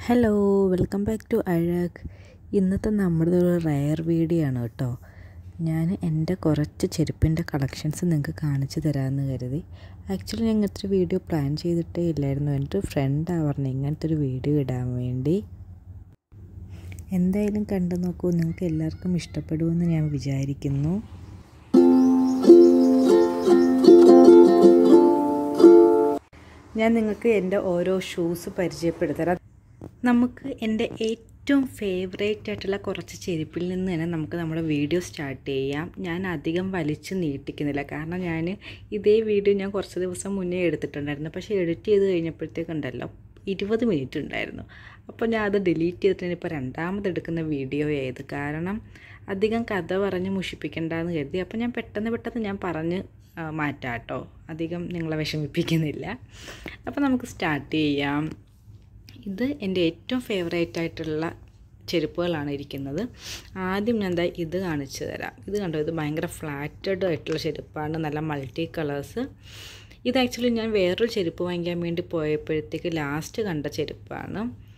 hello welcome back to അഴക് ഇന്നത്തെ നമ്മുടെ ഒരു റയർ വീഡിയോ ആണ് കേട്ടോ ഞാൻ എൻ്റെ കുറച്ച് ചെരുപ്പിൻ്റെ കളക്ഷൻസ് നിങ്ങൾക്ക് കാണിച്ചു തരാമെന്ന് കരുതി ആക്ച്വലി ഞാൻ ഇങ്ങനത്തെ ഒരു വീഡിയോ പ്ലാൻ ചെയ്തിട്ടേ ഇല്ലായിരുന്നു എൻ്റെ ഒരു ഫ്രണ്ടാണ് പറഞ്ഞത് ഇങ്ങനത്തെ ഒരു വീഡിയോ ഇടാൻ വേണ്ടി എന്തായാലും കണ്ടു നോക്കൂ നിങ്ങൾക്ക് എല്ലാവർക്കും ഇഷ്ടപ്പെടുമെന്ന് ഞാൻ വിചാരിക്കുന്നു ഞാൻ നിങ്ങൾക്ക് എൻ്റെ ഓരോ ഷൂസ് പരിചയപ്പെടുത്തരാം നമുക്ക് എൻ്റെ ഏറ്റവും ഫേവറേറ്റ് ആയിട്ടുള്ള കുറച്ച് ചെരുപ്പിൽ നിന്ന് തന്നെ നമുക്ക് നമ്മുടെ വീഡിയോ സ്റ്റാർട്ട് ചെയ്യാം ഞാൻ അധികം വലിച്ച് നീട്ടിക്കുന്നില്ല കാരണം ഞാൻ ഇതേ വീഡിയോ ഞാൻ കുറച്ച് ദിവസം മുന്നേ എടുത്തിട്ടുണ്ടായിരുന്നു പക്ഷേ എഡിറ്റ് ചെയ്ത് കഴിഞ്ഞപ്പോഴത്തേക്കുണ്ടല്ലോ ഇരുപത് മിനിറ്റ് ഉണ്ടായിരുന്നു അപ്പോൾ ഞാൻ അത് ഡിലീറ്റ് ചെയ്തിട്ട് ഇപ്പോൾ രണ്ടാമത് എടുക്കുന്ന വീഡിയോ ആയത് കാരണം അധികം കഥ പറഞ്ഞ് മുഷിപ്പിക്കണ്ടെന്ന് കരുതി അപ്പോൾ ഞാൻ പെട്ടെന്ന് പെട്ടെന്ന് ഞാൻ പറഞ്ഞ് മാറ്റാം കേട്ടോ അധികം നിങ്ങളെ വിഷമിപ്പിക്കുന്നില്ല അപ്പോൾ നമുക്ക് സ്റ്റാർട്ട് ചെയ്യാം ഇത് എൻ്റെ ഏറ്റവും ഫേവറേറ്റ് ആയിട്ടുള്ള ചെരുപ്പുകളാണ് ഇരിക്കുന്നത് ആദ്യം ഞാൻ എന്താ ഇത് കാണിച്ചു തരാം ഇത് കണ്ടോ ഇത് ഭയങ്കര ഫ്ലാറ്റഡ് ആയിട്ടുള്ള ചെരുപ്പാണ് നല്ല മൾട്ടി കളേഴ്സ് ഇത് ആക്ച്വലി ഞാൻ വേറൊരു ചെരുപ്പ് വാങ്ങിക്കാൻ വേണ്ടി പോയപ്പോഴത്തേക്ക് ലാസ്റ്റ് കണ്ട ചെരുപ്പാണ്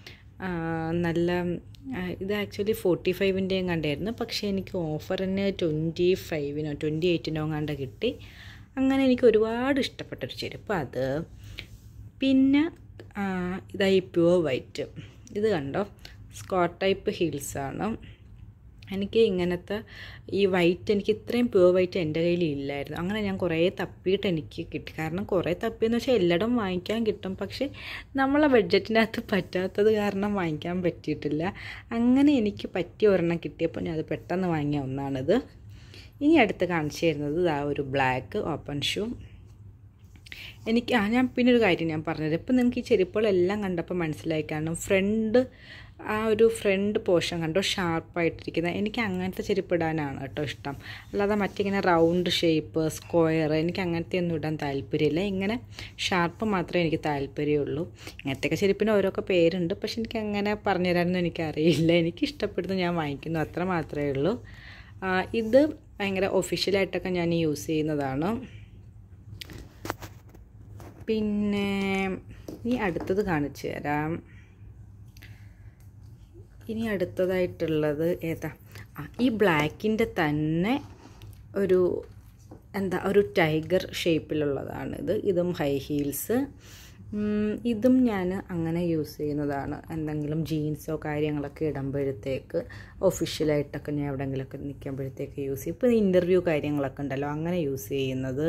നല്ല ഇത് ആക്ച്വലി ഫോർട്ടി ഫൈവിൻ്റെയും കണ്ടായിരുന്നു പക്ഷേ എനിക്ക് ഓഫറിന് ട്വൻറ്റി ഫൈവിനോ ട്വൻറ്റി എയ്റ്റിനോ കണ്ട കിട്ടി അങ്ങനെ എനിക്ക് ഒരുപാട് ഇഷ്ടപ്പെട്ടൊരു ചെരുപ്പ് അത് പിന്നെ ഇതായി പ്യുവർ വൈറ്റ് ഇത് കണ്ടോ സ്കോട്ട് ടൈപ്പ് ഹീൽസാണ് എനിക്ക് ഇങ്ങനത്തെ ഈ വൈറ്റ് എനിക്ക് ഇത്രയും പ്യുവർ വൈറ്റ് എൻ്റെ കയ്യിൽ ഇല്ലായിരുന്നു അങ്ങനെ ഞാൻ കുറേ തപ്പിയിട്ട് എനിക്ക് കിട്ടി കാരണം കുറേ തപ്പിയെന്ന് വെച്ചാൽ എല്ലായിടും വാങ്ങിക്കാൻ കിട്ടും പക്ഷേ നമ്മളെ ബഡ്ജറ്റിനകത്ത് പറ്റാത്തത് കാരണം വാങ്ങിക്കാൻ പറ്റിയിട്ടില്ല അങ്ങനെ എനിക്ക് പറ്റിയ ഒരെണ്ണം കിട്ടിയപ്പോൾ ഞാൻ അത് പെട്ടെന്ന് വാങ്ങിയ ഒന്നാണിത് ഇനി അടുത്ത് കാണിച്ചു തരുന്നത് ഇതാ ഒരു ബ്ലാക്ക് ഓപ്പൺ ഷൂ എനിക്ക് ആ ഞാൻ പിന്നെ ഒരു കാര്യം ഞാൻ പറഞ്ഞത് ഇപ്പം നിങ്ങൾക്ക് ഈ ചെരുപ്പുകളെല്ലാം കണ്ടപ്പോൾ മനസ്സിലായി കാണും ഫ്രണ്ട് ആ ഒരു ഫ്രണ്ട് പോർഷൻ കണ്ടോ ഷാർപ്പായിട്ടിരിക്കുന്നത് എനിക്ക് അങ്ങനത്തെ ചെരുപ്പ് ഇടാനാണ് കേട്ടോ ഇഷ്ടം അല്ലാതെ മറ്റിങ്ങനെ റൗണ്ട് ഷേപ്പ് സ്ക്വയർ എനിക്ക് അങ്ങനത്തെ ഒന്നും ഇടാൻ താല്പര്യമില്ല ഇങ്ങനെ ഷാർപ്പ് മാത്രമേ എനിക്ക് താല്പര്യമുള്ളൂ ഇങ്ങനത്തെയൊക്കെ ചെരുപ്പിന് ഓരോക്കെ പേരുണ്ട് പക്ഷെ എനിക്ക് അങ്ങനെ പറഞ്ഞു തരാനൊന്നും എനിക്കറിയില്ല എനിക്ക് ഇഷ്ടപ്പെടുന്നത് ഞാൻ വാങ്ങിക്കുന്നു അത്ര മാത്രമേ ഉള്ളൂ ഇത് ഭയങ്കര ഒഫീഷ്യലായിട്ടൊക്കെ ഞാൻ യൂസ് ചെയ്യുന്നതാണ് പിന്നെ ഇനി അടുത്തത് കാണിച്ചു തരാം ഇനി അടുത്തതായിട്ടുള്ളത് ഏതാ ആ ഈ ബ്ലാക്കിൻ്റെ തന്നെ ഒരു എന്താ ഒരു ടൈഗർ ഷേപ്പിലുള്ളതാണ് ഇത് ഇതും ഹൈ ഹീൽസ് ഇതും ഞാൻ അങ്ങനെ യൂസ് ചെയ്യുന്നതാണ് എന്തെങ്കിലും ജീൻസോ കാര്യങ്ങളൊക്കെ ഇടുമ്പോഴത്തേക്ക് ഒഫീഷ്യലായിട്ടൊക്കെ ഞാൻ എവിടെയെങ്കിലുമൊക്കെ നിൽക്കുമ്പോഴത്തേക്ക് യൂസ് ചെയ്യും ഇപ്പോൾ ഇൻ്റർവ്യൂ കാര്യങ്ങളൊക്കെ ഉണ്ടല്ലോ അങ്ങനെ യൂസ് ചെയ്യുന്നത്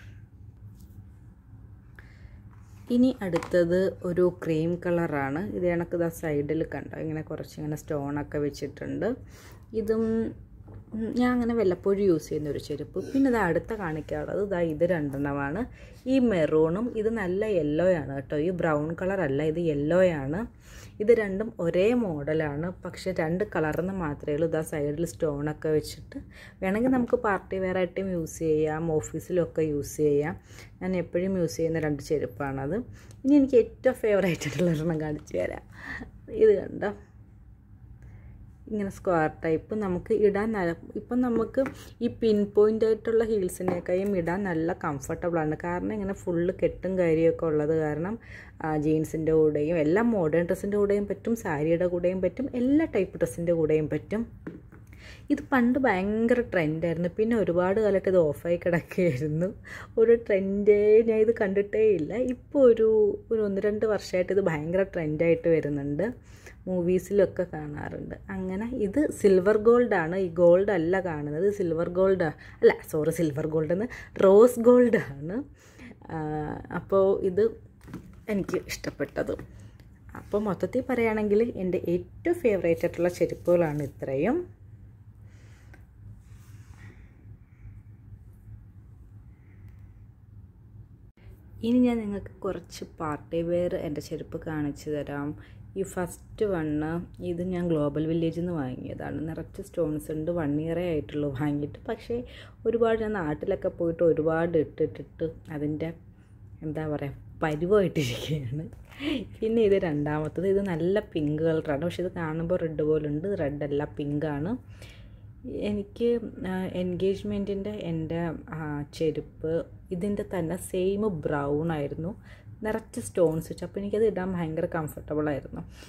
ഇനി അടുത്തത് ഒരു ക്രീം കളറാണ് ഇത് കണക്ക് ഇതാ സൈഡിൽ കണ്ടോ ഇങ്ങനെ കുറച്ചിങ്ങനെ സ്റ്റോണൊക്കെ വെച്ചിട്ടുണ്ട് ഇതും ഞാൻ അങ്ങനെ വല്ലപ്പോഴും യൂസ് ചെയ്യുന്ന ഒരു ചെരുപ്പ് പിന്നെ ഇത് അടുത്ത കാണിക്കാനുള്ളത് ഇതാ ഇത് രണ്ടെണ്ണമാണ് ഈ മെറൂണും ഇത് നല്ല യെല്ലോ ആണ് കേട്ടോ ഈ ബ്രൗൺ കളർ അല്ല ഇത് യെല്ലോ ആണ് ഇത് രണ്ടും ഒരേ മോഡലാണ് പക്ഷെ രണ്ട് കളറിന് മാത്രമേ ഉള്ളൂ ഇതാ സൈഡിൽ സ്റ്റോണൊക്കെ വെച്ചിട്ട് വേണമെങ്കിൽ നമുക്ക് പാർട്ടി വെയർ ആയിട്ടും യൂസ് ചെയ്യാം ഓഫീസിലൊക്കെ യൂസ് ചെയ്യാം ഞാൻ എപ്പോഴും യൂസ് ചെയ്യുന്ന രണ്ട് ചെരുപ്പാണത് ഇനി എനിക്ക് ഏറ്റവും ഫേവറേറ്റ് ആയിട്ടുള്ള ഒരെണ്ണം കാണിച്ചു തരാം ഇത് കണ്ടോ ഇങ്ങനെ സ്ക്വയർ ടൈപ്പ് നമുക്ക് ഇടാൻ നല്ല ഇപ്പം നമുക്ക് ഈ പിൻ പോയിൻ്റ് ആയിട്ടുള്ള ഹീൽസിനേക്കാളും ഇടാൻ നല്ല കംഫർട്ടബിളാണ് കാരണം ഇങ്ങനെ ഫുള്ള് കെട്ടും കാര്യമൊക്കെ ഉള്ളത് കാരണം ജീൻസിൻ്റെ കൂടെയും എല്ലാം മോഡേൺ ഡ്രസ്സിൻ്റെ കൂടെയും പറ്റും സാരിയുടെ കൂടെയും പറ്റും എല്ലാ ടൈപ്പ് ഡ്രസ്സിൻ്റെ കൂടെയും പറ്റും ഇത് പണ്ട് ഭയങ്കര ട്രെൻഡായിരുന്നു പിന്നെ ഒരുപാട് കാലമായിട്ട് ഇത് ഓഫായി കിടക്കുകയായിരുന്നു ഒരു ട്രെൻഡേ ഞാൻ ഇത് കണ്ടിട്ടേ ഇല്ല ഇപ്പോൾ ഒരു ഒരു ഒന്ന് രണ്ട് വർഷമായിട്ട് ഇത് ഭയങ്കര ട്രെൻഡായിട്ട് വരുന്നുണ്ട് മൂവീസിലൊക്കെ കാണാറുണ്ട് അങ്ങനെ ഇത് സിൽവർ ഗോൾഡാണ് ഈ ഗോൾഡ് അല്ല കാണുന്നത് സിൽവർ ഗോൾഡ് അല്ല സോറി സിൽവർ ഗോൾഡ് എന്ന് റോസ് ഗോൾഡാണ് അപ്പോൾ ഇത് എനിക്ക് ഇഷ്ടപ്പെട്ടത് അപ്പോൾ മൊത്തത്തിൽ പറയുകയാണെങ്കിൽ എൻ്റെ ഏറ്റവും ഫേവറേറ്റ് ആയിട്ടുള്ള ചെരുപ്പുകളാണ് ഇത്രയും ഇനി ഞാൻ നിങ്ങൾക്ക് കുറച്ച് പാർട്ടി വെയർ എൻ്റെ ചെരുപ്പ് കാണിച്ചു തരാം ഈ ഫസ്റ്റ് വണ്ണ് ഇത് ഞാൻ ഗ്ലോബൽ വില്ലേജിൽ നിന്ന് വാങ്ങിയതാണ് നിറച്ച് സ്റ്റോൺസ് ഉണ്ട് വൺ ഇയറേ ആയിട്ടുള്ളൂ വാങ്ങിയിട്ട് പക്ഷേ ഒരുപാട് ഞാൻ നാട്ടിലൊക്കെ പോയിട്ട് ഒരുപാട് ഇട്ടിട്ടിട്ട് അതിൻ്റെ എന്താ പറയുക പരുവായിട്ടിരിക്കുകയാണ് പിന്നെ ഇത് രണ്ടാമത്തത് ഇത് നല്ല പിങ്ക് കളറാണ് പക്ഷേ ഇത് കാണുമ്പോൾ റെഡ് പോലെ ഉണ്ട് റെഡല്ല പിങ്കാണ് എനിക്ക് എൻഗേജ്മെൻറ്റിൻ്റെ എൻ്റെ ചെരുപ്പ് ഇതിൻ്റെ തന്നെ സെയിം ബ്രൗൺ ആയിരുന്നു നിറച്ച് സ്റ്റോൺസ് വെച്ച് അപ്പോൾ എനിക്കത് ഇടാൻ ഭയങ്കര കംഫർട്ടബിൾ ആയിരുന്നു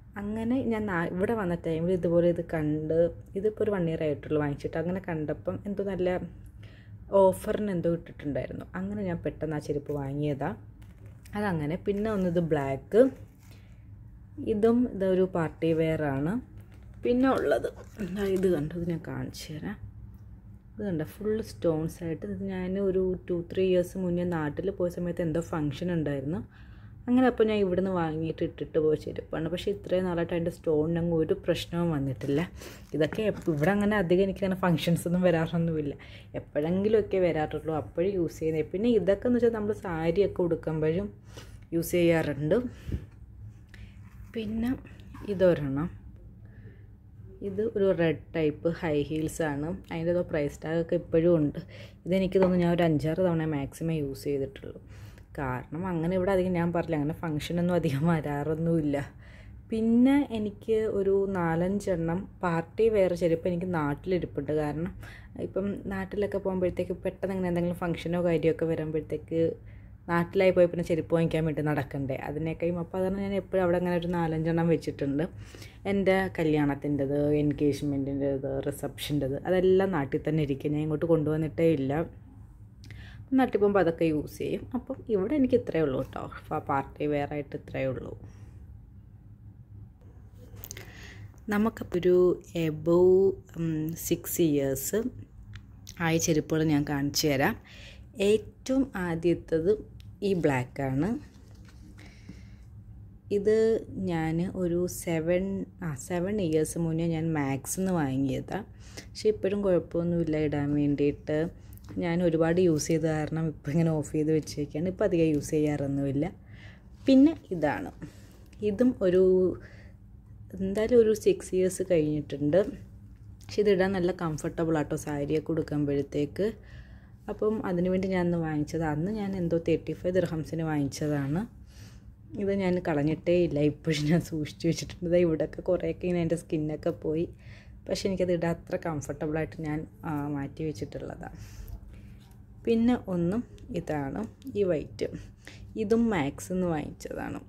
അങ്ങനെ ഞാൻ നാ- ഇവിടെ വന്ന ടൈമിൽ ഇതുപോലെ ഇത് കണ്ട് ഇതിപ്പോൾ ഒരു വൺ ഇയർ ആയിട്ടുള്ളൂ വാങ്ങിച്ചിട്ട് അങ്ങനെ കണ്ടപ്പം എന്തോ നല്ല ഓഫറിന് എന്തോ ഇട്ടിട്ടുണ്ടായിരുന്നു അങ്ങനെ ഞാൻ പെട്ടെന്ന് ആ ചെരുപ്പ് വാങ്ങിയതാണ് അതങ്ങനെ പിന്നെ ഒന്നിത് ബ്ലാക്ക് ഇതും ഇതൊരു പാർട്ടി വെയർ ആണ് പിന്നെ ഉള്ളത് എന്താ ഇത് കണ്ടു ഇത് ഞാൻ കാണിച്ചു തരാം ഇത് കണ്ട ഫുൾ സ്റ്റോൺസ് ആയിട്ട് ഇത് ഞാൻ ഒരു ടു ത്രീ ഇയേഴ്സ് മുന്നേ നാട്ടിൽ പോയ സമയത്ത് എന്തോ ഫങ്ഷൻ ഉണ്ടായിരുന്നു അങ്ങനെ അപ്പോൾ ഞാൻ ഇവിടുന്ന് വാങ്ങിയിട്ട് ഇട്ടിട്ട് പോയ ചെരുപ്പാണ് പക്ഷേ ഇത്രയും നാളായിട്ട് അതിൻ്റെ സ്റ്റോണിനങ്ങ് ഒരു പ്രശ്നവും വന്നിട്ടില്ല ഇതൊക്കെ എപ്പ- ഇവിടെ അങ്ങനെ അധികം എനിക്കങ്ങനെ ഫങ്ഷൻസ് ഒന്നും വരാറൊന്നുമില്ല എപ്പോഴെങ്കിലുമൊക്കെ വരാറുള്ളൂ അപ്പോഴും യൂസ് ചെയ്യുന്നത് പിന്നെ ഇതൊക്കെ എന്ന് വെച്ചാൽ നമ്മൾ സാരിയൊക്കെ ഉടുക്കുമ്പോഴും യൂസ് ചെയ്യാറുണ്ട് പിന്നെ ഇതൊരെണ്ണം ഇത് ഒരു റെഡ് ടൈപ്പ് ഹൈ ഹീൽസ് ആണ് അതിൻ്റെ ഏതോ പ്രൈസ് ടാഗൊക്കെ ഇപ്പോഴും ഉണ്ട് ഇതെനിക്ക് തോന്നുന്നു ഞാൻ ഒരു അഞ്ചാറ് തവണ മാക്സിമം യൂസ് ചെയ്തിട്ടുള്ളൂ കാരണം അങ്ങനെ ഇവിടെ അധികം ഞാൻ പറഞ്ഞില്ല അങ്ങനെ ഫങ്ഷനൊന്നും അധികം വരാറൊന്നുമില്ല പിന്നെ എനിക്ക് ഒരു നാലഞ്ചെണ്ണം പാർട്ടി വെയർ ചെരുപ്പ് എനിക്ക് നാട്ടിലിരിപ്പുണ്ട് കാരണം ഇപ്പം നാട്ടിലൊക്കെ പോകുമ്പോഴത്തേക്ക് പെട്ടെന്ന് ഇങ്ങനെ എന്തെങ്കിലും ഫംഗ്ഷനോ കാര്യമൊക്കെ വരുമ്പോഴത്തേക്ക് നാട്ടിലായി പോയി പിന്നെ ചെരുപ്പ് വാങ്ങിക്കാൻ വേണ്ടി നടക്കണ്ടേ അതിനേക്കാളും അപ്പോൾ അതാണ് ഞാൻ എപ്പോഴും അവിടെ അങ്ങനെ ഒരു നാലഞ്ചെണ്ണം വെച്ചിട്ടുണ്ട് എൻ്റെ കല്യാണത്തിൻ്റെത് എൻഗേജ്മെൻറ്റിൻ്റെത് റിസപ്ഷൻ്റെത് അതെല്ലാം നാട്ടിൽ തന്നെ ഇരിക്കും ഞാൻ ഇങ്ങോട്ട് കൊണ്ടുവന്നിട്ടേ ഇല്ല നാട്ടിൽ പോകുമ്പോൾ അതൊക്കെ യൂസ് ചെയ്യും അപ്പം ഇവിടെ എനിക്ക് ഇത്രയേ ഉള്ളൂ കേട്ടോ പാർട്ടി വെയർ ആയിട്ട് ഇത്രയേ ഉള്ളൂ നമുക്കപ്പോൾ ഒരു എബോവ് സിക്സ് ഇയേഴ്സ് ആയ ചെരുപ്പുകൾ ഞാൻ കാണിച്ചു തരാം ഏറ്റവും ആദ്യത്തത് ഈ ബ്ലാക്കാണ് ഇത് ഞാൻ ഒരു സെവൻ ആ സെവൻ ഇയേഴ്സ് മുന്നേ ഞാൻ മാക്സിന്ന് വാങ്ങിയതാണ് പക്ഷെ ഇപ്പോഴും കുഴപ്പമൊന്നുമില്ല ഇടാൻ വേണ്ടിയിട്ട് ഞാൻ ഒരുപാട് യൂസ് ചെയ്ത കാരണം ഇപ്പോൾ ഇങ്ങനെ ഓഫ് ചെയ്ത് വെച്ചേക്കാണ് ഇപ്പോൾ അധികം യൂസ് ചെയ്യാറൊന്നുമില്ല പിന്നെ ഇതാണ് ഇതും ഒരു എന്തായാലും ഒരു സിക്സ് ഇയേഴ്സ് കഴിഞ്ഞിട്ടുണ്ട് പക്ഷെ ഇതിടാൻ നല്ല കംഫർട്ടബിൾ ആട്ടോ സാരിയൊക്കെ ഉടുക്കുമ്പോഴത്തേക്ക് അപ്പം അതിനു വേണ്ടി ഞാൻ അന്ന് വാങ്ങിച്ചത് അന്ന് ഞാൻ എന്തോ തേർട്ടി ഫൈവ് ദിർഹംസിന് വാങ്ങിച്ചതാണ് ഇത് ഞാൻ കളഞ്ഞിട്ടേ ഇല്ല ഇപ്പോഴും ഞാൻ സൂക്ഷിച്ചു വെച്ചിട്ടുണ്ട് ദാ ഇവിടെയൊക്കെ കുറേയൊക്കെ ഇങ്ങനെ എൻ്റെ സ്കിന്നൊക്കെ പോയി പക്ഷെ എനിക്കത് ഇടാൻ അത്ര കംഫർട്ടബിളായിട്ട് ഞാൻ ആ, മാറ്റി വെച്ചിട്ടുള്ളതാണ് പിന്നെ ഒന്നും ഇതാണ് ഈ വൈറ്റ് ഇതും മാക്സ് എന്ന് വാങ്ങിച്ചതാണ്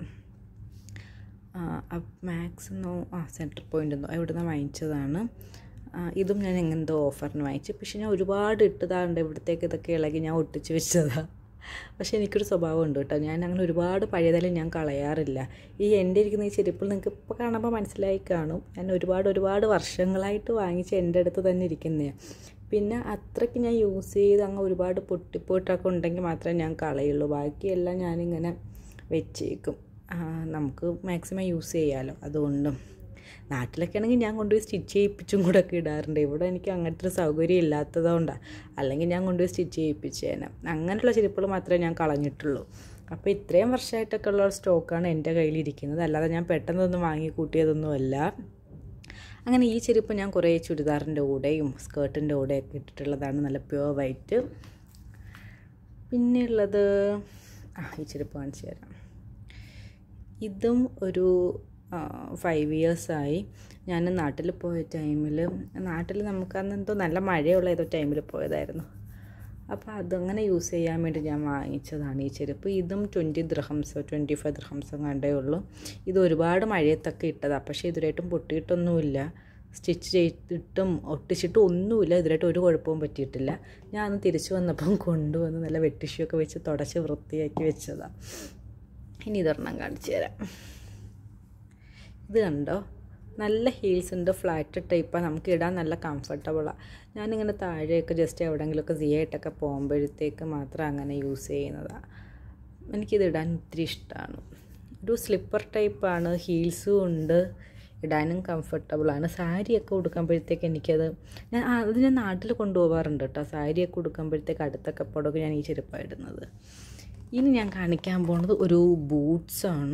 മാക്സ് എന്നോ ആ സെൻറ്റർ പോയിൻ്റ് എന്നോ എവിടെ നിന്ന് വാങ്ങിച്ചതാണ് ആ, ഇതും ഞാൻ എങ്ങനെന്തോ ഓഫറിന് വാങ്ങിച്ചു പക്ഷെ ഞാൻ ഒരുപാട് ഇട്ടതാണ്ട് ഇവിടത്തേക്ക് ഇതൊക്കെ ഇളകി ഞാൻ ഒട്ടിച്ച് വെച്ചതാണ് പക്ഷേ എനിക്കൊരു സ്വഭാവം ഉണ്ട് കേട്ടോ ഞാൻ അങ്ങനെ ഒരുപാട് പഴയതെല്ലാം ഞാൻ കളയാറില്ല ഈ എൻ്റെ ഇരിക്കുന്ന ഈ ചെരുപ്പിൽ നിങ്ങൾക്ക് ഇപ്പോൾ കാണുമ്പോൾ മനസ്സിലായി കാണും ഞാൻ ഒരുപാട് ഒരുപാട് വർഷങ്ങളായിട്ട് വാങ്ങിച്ച് എൻ്റെ അടുത്ത് തന്നെ ഇരിക്കുന്നതാണ് പിന്നെ അത്രയ്ക്ക് ഞാൻ യൂസ് ചെയ്ത് അങ്ങ് ഒരുപാട് പൊട്ടിപ്പോയിട്ടൊക്കെ ഉണ്ടെങ്കിൽ മാത്രമേ ഞാൻ കളയുള്ളൂ ബാക്കിയെല്ലാം ഞാനിങ്ങനെ വെച്ചേക്കും ആ, നമുക്ക് മാക്സിമം യൂസ് ചെയ്യാമല്ലോ അതുകൊണ്ടും നാട്ടിലൊക്കെ ആണെങ്കിൽ ഞാൻ കൊണ്ടുപോയി സ്റ്റിച്ച് ചെയ്യിപ്പിച്ചും കൂടെ ഒക്കെ ഇടാറുണ്ട് ഇവിടെ എനിക്ക് അങ്ങനത്തെ ഒരു സൗകര്യം ഇല്ലാത്തതുകൊണ്ടാണ് അല്ലെങ്കിൽ ഞാൻ കൊണ്ടുപോയി സ്റ്റിച്ച് ചെയ്യിപ്പിച്ചേനെ അങ്ങനെയുള്ള ചെരുപ്പുകൾ മാത്രമേ ഞാൻ കളഞ്ഞിട്ടുള്ളൂ അപ്പോൾ ഇത്രയും വർഷമായിട്ടൊക്കെ ഉള്ള സ്റ്റോക്കാണ് എൻ്റെ കയ്യിലിരിക്കുന്നത് അല്ലാതെ ഞാൻ പെട്ടെന്നൊന്നും വാങ്ങി കൂട്ടിയതൊന്നുമല്ല അങ്ങനെ ഈ ചെരുപ്പ് ഞാൻ കുറേ ചുരിദാറിൻ്റെ കൂടെയും സ്കേർട്ടിൻ്റെ കൂടെയൊക്കെ ഇട്ടിട്ടുള്ളതാണ് നല്ല പ്യുവർ വൈറ്റ് പിന്നെയുള്ളത് ആ ഈ ചെരുപ്പ് കാണിച്ചു തരാം ഇതും ഒരു ഫൈവ് ഇയേഴ്സായി ഞാൻ നാട്ടിൽ പോയ ടൈമിൽ നാട്ടിൽ നമുക്ക് അന്ന് എന്തോ നല്ല മഴയുള്ള ഏതോ ടൈമിൽ പോയതായിരുന്നു അപ്പോൾ അതങ്ങനെ യൂസ് ചെയ്യാൻ വേണ്ടി ഞാൻ വാങ്ങിച്ചതാണ് ഈ ചെരുപ്പ് ഇതും ട്വൻറ്റി ദ്രഹംസോ ട്വൻറ്റി ഫൈവ് ദ്രഹംസോ കണ്ടേ ഉള്ളൂ ഇത് ഒരുപാട് മഴയത്തൊക്കെ ഇട്ടതാണ് പക്ഷേ ഇതുവരെയായിട്ടും പൊട്ടിയിട്ടൊന്നുമില്ല സ്റ്റിച്ച് ചെയ്തിട്ടും ഒട്ടിച്ചിട്ടും ഒന്നുമില്ല ഇതിലായിട്ട് ഒരു കുഴപ്പവും പറ്റിയിട്ടില്ല ഞാൻ അന്ന് തിരിച്ചു വന്നപ്പം കൊണ്ടുവന്ന് നല്ല വെട്ടിഷ്യൊക്കെ വെച്ച് തുടച്ച് വൃത്തിയാക്കി വെച്ചതാണ് ഇനി ഇതൊരെണ്ണം കാണിച്ചു തരാം ഇത് കണ്ടോ നല്ല ഹീൽസ് ഉണ്ട് ഫ്ലാറ്റ് ടൈപ്പാണ് നമുക്ക് ഇടാൻ നല്ല കംഫർട്ടബിളാണ് ഞാനിങ്ങനെ താഴെയൊക്കെ ജസ്റ്റ് എവിടെയെങ്കിലുമൊക്കെ സിയായിട്ടൊക്കെ പോകുമ്പോഴത്തേക്ക് മാത്രം അങ്ങനെ യൂസ് ചെയ്യുന്നതാണ് എനിക്കിത് ഇടാൻ ഒത്തിരി ഇഷ്ടമാണ് ഒരു സ്ലിപ്പർ ടൈപ്പാണ് ഹീൽസും ഉണ്ട് ഇടാനും കംഫർട്ടബിളാണ് സാരിയൊക്കെ ഉടുക്കുമ്പോഴത്തേക്ക് എനിക്കത് ഞാൻ ആ, അത് ഞാൻ നാട്ടിൽ കൊണ്ടുപോകാറുണ്ട് കേട്ടോ സാരിയൊക്കെ ഉടുക്കുമ്പോഴത്തേക്ക് അടുത്തൊക്കെ പുടക്ക് ഞാൻ ഈ ചെരുപ്പാണ് ഇടുന്നത് ഇനി ഞാൻ കാണിക്കാൻ പോകുന്നത് ഒരു ബൂട്ട്സാണ്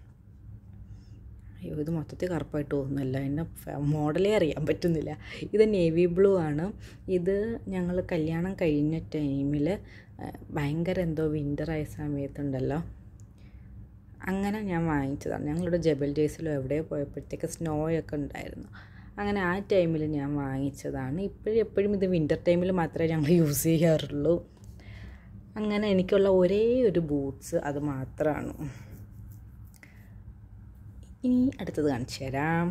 അയ്യോ ഇത് മൊത്തത്തിൽ കറുപ്പായിട്ട് തോന്നുന്നില്ല എന്നെ മോഡലേ അറിയാൻ പറ്റുന്നില്ല ഇത് നേവി ബ്ലൂ ആണ് ഇത് ഞങ്ങൾ കല്യാണം കഴിഞ്ഞ ടൈമിൽ ഭയങ്കര എന്തോ വിൻ്റർ ആയ സമയത്തുണ്ടല്ലോ അങ്ങനെ ഞാൻ വാങ്ങിച്ചതാണ് ഞങ്ങളിവിടെ ജബൽ ഡേയ്സിലോ എവിടെയോ പോയപ്പോഴത്തേക്ക് സ്നോയൊക്കെ ഉണ്ടായിരുന്നു അങ്ങനെ ആ ടൈമിൽ ഞാൻ വാങ്ങിച്ചതാണ് ഇപ്പോഴും എപ്പോഴും ഇത് വിൻ്റർ ടൈമിൽ മാത്രമേ ഞങ്ങൾ യൂസ് ചെയ്യാറുള്ളൂ അങ്ങനെ എനിക്കുള്ള ഒരേ ഒരു ബൂട്ട്സ് അത് മാത്രമാണ് ഇനി അടുത്തത് കാണിച്ചു തരാം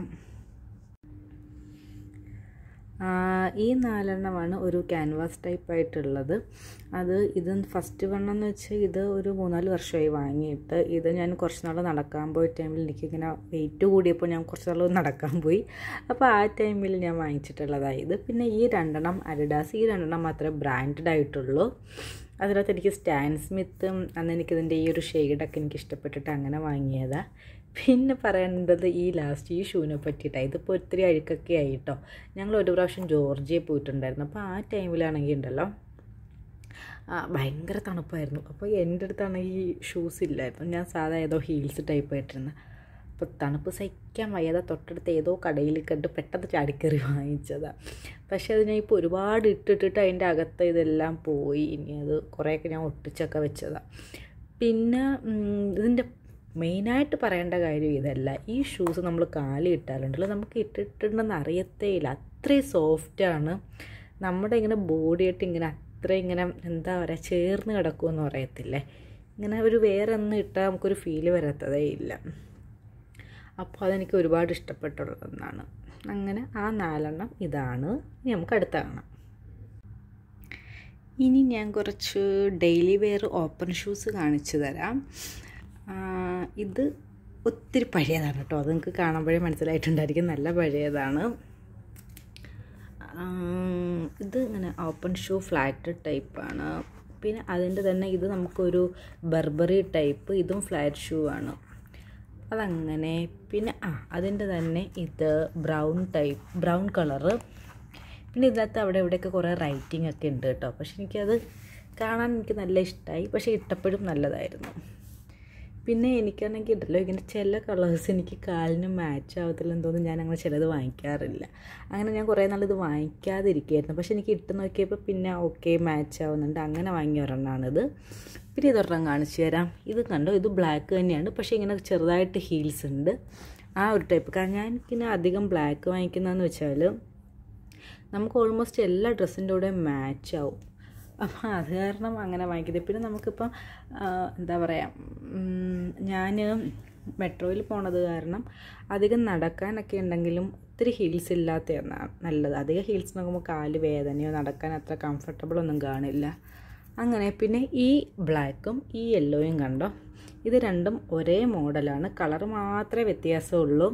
ഈ നാലെണ്ണമാണ് ഒരു ക്യാൻവാസ് ടൈപ്പ് ആയിട്ടുള്ളത് അത് ഇത് ഫസ്റ്റ് വണ്ണെന്ന് വെച്ചാൽ ഇത് ഒരു മൂന്നാല് വർഷമായി വാങ്ങിയിട്ട് ഇത് ഞാൻ കുറച്ച് നാൾ നടക്കാൻ പോയ ടൈമിൽ എനിക്കിങ്ങനെ വെയിറ്റ് കൂടിയപ്പോൾ ഞാൻ കുറച്ച് നാൾ നടക്കാൻ പോയി അപ്പോൾ ആ ടൈമിൽ ഞാൻ വാങ്ങിച്ചിട്ടുള്ളതാണ് ഇത് പിന്നെ ഈ രണ്ടെണ്ണം അഡിഡാസ് ഈ രണ്ടെണ്ണം മാത്രമേ ബ്രാൻഡഡ് ആയിട്ടുള്ളൂ അതിനകത്ത് എനിക്ക് സ്റ്റാൻ സ്മിത്തും അന്ന് എനിക്കിതിൻ്റെ ഈ ഒരു ഷെയ്ഡൊക്കെ എനിക്ക് ഇഷ്ടപ്പെട്ടിട്ട് അങ്ങനെ വാങ്ങിയതാണ് പിന്നെ പറയേണ്ടത് ഈ ലാസ്റ്റ് ഈ ഷൂവിനെ പറ്റിയിട്ടാണ് ഇതിപ്പോൾ ഒത്തിരി അഴുക്കൊക്കെ ആയിട്ടോ ഞങ്ങൾ ഒരു പ്രാവശ്യം ജോർജിയയിൽ പോയിട്ടുണ്ടായിരുന്നു അപ്പോൾ ആ ടൈമിലാണെങ്കിൽ ഉണ്ടല്ലോ ഭയങ്കര തണുപ്പായിരുന്നു അപ്പോൾ എൻ്റെ അടുത്താണെങ്കിൽ ഈ ഷൂസ് ഇല്ലായിരുന്നു ഞാൻ സാധാ ഏതോ ഹീൽസ് ടൈപ്പ് ആയിട്ടിരുന്നത് അപ്പോൾ തണുപ്പ് സഹിക്കാൻ വയ്യാതെ തൊട്ടടുത്ത് ഏതോ കടയിൽ കണ്ട് പെട്ടെന്ന് ചാടിക്കറി വാങ്ങിച്ചതാണ് പക്ഷേ അത് ഞാൻ ഇപ്പോൾ ഒരുപാട് ഇട്ടിട്ടിട്ട് അതിൻ്റെ അകത്ത് ഇതെല്ലാം പോയി ഇനി അത് കുറേയൊക്കെ ഞാൻ ഒട്ടിച്ചൊക്കെ വെച്ചതാണ് പിന്നെ ഇതിൻ്റെ മെയിനായിട്ട് പറയേണ്ട കാര്യം ഇതല്ല ഈ ഷൂസ് നമ്മൾ കാലി ഇട്ടാലുണ്ടല്ലോ നമുക്ക് ഇട്ടിട്ടുണ്ടെന്ന് അറിയത്തേ ഇല്ല അത്രയും സോഫ്റ്റാണ് നമ്മുടെ ഇങ്ങനെ ബോഡിയായിട്ട് ഇങ്ങനെ അത്ര ഇങ്ങനെ എന്താ പറയുക ചേർന്ന് കിടക്കുമെന്ന് പറയത്തില്ലേ ഇങ്ങനെ ഒരു വേറെ ഒന്നും ഇട്ടാൽ നമുക്കൊരു ഫീല് വരാത്തതേ ഇല്ല അപ്പോൾ അതെനിക്ക് ഒരുപാട് ഇഷ്ടപ്പെട്ടുള്ളതെന്നാണ് അങ്ങനെ ആ നാലെണ്ണം ഇതാണ് ഇനി നമുക്ക് അടുത്ത കാണാം ഇനി ഞാൻ കുറച്ച് ഡെയിലി വെയർ ഓപ്പൺ ഷൂസ് കാണിച്ചു തരാം ഇത് ഒത്തിരി പഴയതാണ് കേട്ടോ അത് നിങ്ങൾക്ക് കാണുമ്പോഴേ മനസ്സിലായിട്ടുണ്ടായിരിക്കും നല്ല പഴയതാണ് ഇത് ഇങ്ങനെ ഓപ്പൺ ഷൂ ഫ്ലാറ്റ് ടൈപ്പാണ് പിന്നെ അതിൻ്റെ തന്നെ ഇത് നമുക്കൊരു ബർബറി ടൈപ്പ് ഇതും ഫ്ലാറ്റ് ഷൂ ആണ് അതങ്ങനെ പിന്നെ ആ അതിൻ്റെ തന്നെ ഇത് ബ്രൗൺ ടൈപ്പ് ബ്രൗൺ കളറ് പിന്നെ ഇതിനകത്ത് അവിടെ ഇവിടെയൊക്കെ കുറേ റൈറ്റിംഗ് ഒക്കെ ഉണ്ട് കേട്ടോ പക്ഷെ എനിക്കത് കാണാൻ എനിക്ക് നല്ല ഇഷ്ടമായി പക്ഷേ ഇട്ടപ്പോഴും നല്ലതായിരുന്നു പിന്നെ എനിക്കാണെങ്കിൽ ഉണ്ടല്ലോ ഇങ്ങനെ ചില കളേഴ്സ് എനിക്ക് കാലിന് മാച്ച് ആവത്തില്ലെന്ന് തോന്നുന്നു ഞാൻ അങ്ങനെ ചിലത് വാങ്ങിക്കാറില്ല അങ്ങനെ ഞാൻ കുറേ നാൾ ഇത് വാങ്ങിക്കാതിരിക്കുകയായിരുന്നു പക്ഷെ എനിക്ക് ഇട്ട് നോക്കിയപ്പോൾ പിന്നെ ഓക്കെ മാച്ച് ആവുന്നുണ്ട് അങ്ങനെ വാങ്ങിയ ഒരെണ്ണമാണിത് പിന്നെ ഇതൊരെണ്ണം കാണിച്ചു തരാം ഇത് കണ്ടോ ഇത് ബ്ലാക്ക് തന്നെയാണ് പക്ഷേ ഇങ്ങനെ ചെറുതായിട്ട് ഹീൽസ് ഉണ്ട് ആ ഒരു ടൈപ്പ് കാരണം ഞാൻ എനിക്കിങ്ങനെ അധികം ബ്ലാക്ക് വാങ്ങിക്കുന്നതെന്ന് വെച്ചാൽ നമുക്ക് ഓൾമോസ്റ്റ് എല്ലാ ഡ്രസ്സിൻ്റെ കൂടെ മാച്ച് ആവും അപ്പം അത് കാരണം അങ്ങനെ വാങ്ങിക്കുന്നത് പിന്നെ നമുക്കിപ്പം എന്താ പറയുക ഞാൻ മെട്രോയിൽ പോണത് കാരണം അധികം നടക്കാനൊക്കെ ഉണ്ടെങ്കിലും ഒത്തിരി ഹീൽസ് ഇല്ലാത്തതാണ് നല്ലത് അധികം ഹീൽസ് നോക്കുമ്പോൾ കാല് വേദനയോ നടക്കാൻ അത്ര കംഫർട്ടബിൾ ഒന്നും കാണില്ല അങ്ങനെ പിന്നെ ഈ ബ്ലാക്കും ഈ യെല്ലോയും കണ്ടോ ഇത് രണ്ടും ഒരേ മോഡലാണ് കളർ മാത്രമേ വ്യത്യാസമുള്ളൂ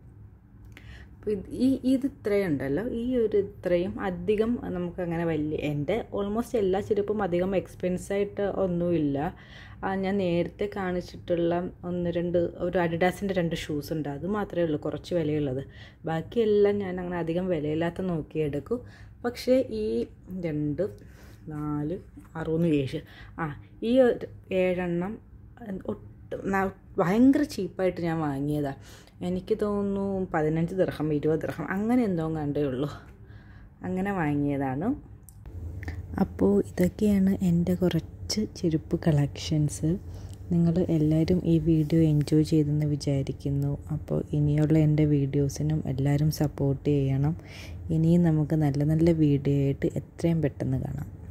ഈ ഇത് ഇത്രയും ഉണ്ടല്ലോ ഈ ഒരു ഇത്രയും അധികം നമുക്കങ്ങനെ വലിയ എൻ്റെ ഓൾമോസ്റ്റ് എല്ലാ ചെരുപ്പും അധികം എക്സ്പെൻസായിട്ട് ഒന്നുമില്ല ഞാൻ നേരത്തെ കാണിച്ചിട്ടുള്ള ഒന്ന് രണ്ട് ഒരു അഡിഡാസിൻ്റെ രണ്ട് ഷൂസ് ഉണ്ട് അത് മാത്രമേ ഉള്ളൂ കുറച്ച് വിലയുള്ളത് ബാക്കിയെല്ലാം ഞാൻ അങ്ങനെ അധികം വിലയില്ലാത്ത നോക്കിയെടുക്കും പക്ഷേ ഈ രണ്ട് നാല് അറുപത് ഏഴ് ആ ഈ ഏഴെണ്ണം ഒട്ടും ഭയങ്കര ചീപ്പായിട്ട് ഞാൻ വാങ്ങിയതാണ് എനിക്ക് തോന്നുന്നു പതിനഞ്ച് ദിർഹം ഇരുപത് ദിർഹം അങ്ങനെ എന്തോ കണ്ടേ ഉള്ളൂ അങ്ങനെ വാങ്ങിയതാണ് അപ്പോൾ ഇതൊക്കെയാണ് എൻ്റെ കുറച്ച് ചെരുപ്പ് കളക്ഷൻസ് നിങ്ങൾ എല്ലാവരും ഈ വീഡിയോ എൻജോയ് ചെയ്തെന്ന് വിചാരിക്കുന്നു അപ്പോൾ ഇനിയുള്ള എൻ്റെ വീഡിയോസിനും എല്ലാവരും സപ്പോർട്ട് ചെയ്യണം ഇനിയും നമുക്ക് നല്ല നല്ല വീഡിയോ ആയിട്ട് എത്രയും പെട്ടെന്ന് കാണാം